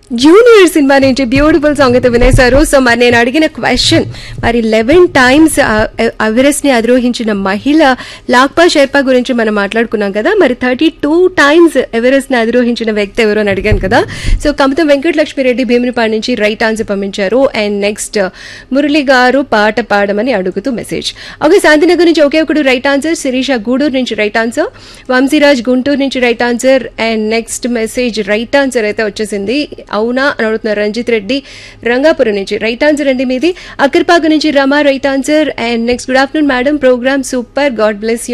junior cinema నుంచి beautiful song అయితే వినేశారు సో మరి నేను అడిగిన క్వశ్చన్ మరి లెవెన్ టైమ్స్ ఎవరెస్ట్ ని అధిరోహించిన మహిళ లాక్పా షెర్పా గురించి మనం మాట్లాడుకున్నాం కదా మరి థర్టీ టూ టైమ్స్ ఎవరెస్ట్ ని అధిరోహించిన వ్యక్తి ఎవరో అని అడిగాను కదా సో కమతం వెంకటలక్ష్మిరెడ్డి భీమునిపాడు నుంచి రైట్ ఆన్సర్ పంపించారు అండ్ నెక్స్ట్ మురళి గారు పాట పాడమని అడుగుతూ మెసేజ్ ఓకే శాంతినగర్ నుంచి ఒకే ఒకడు రైట్ ఆన్సర్ శిరీష గూడూరు నుంచి రైట్ ఆన్సర్ వంశీరాజ్ గుంటూరు నుంచి right answer and next message right answer అయితే వచ్చేసింది అవునా అని అడుగుతున్నారు రంజిత్ రెడ్డి రంగాపురం నుంచి రైట్ ఆన్సర్ అండి మీది అక్కర్పాక నుంచి Rama right answer and next good afternoon madam programme super God bless you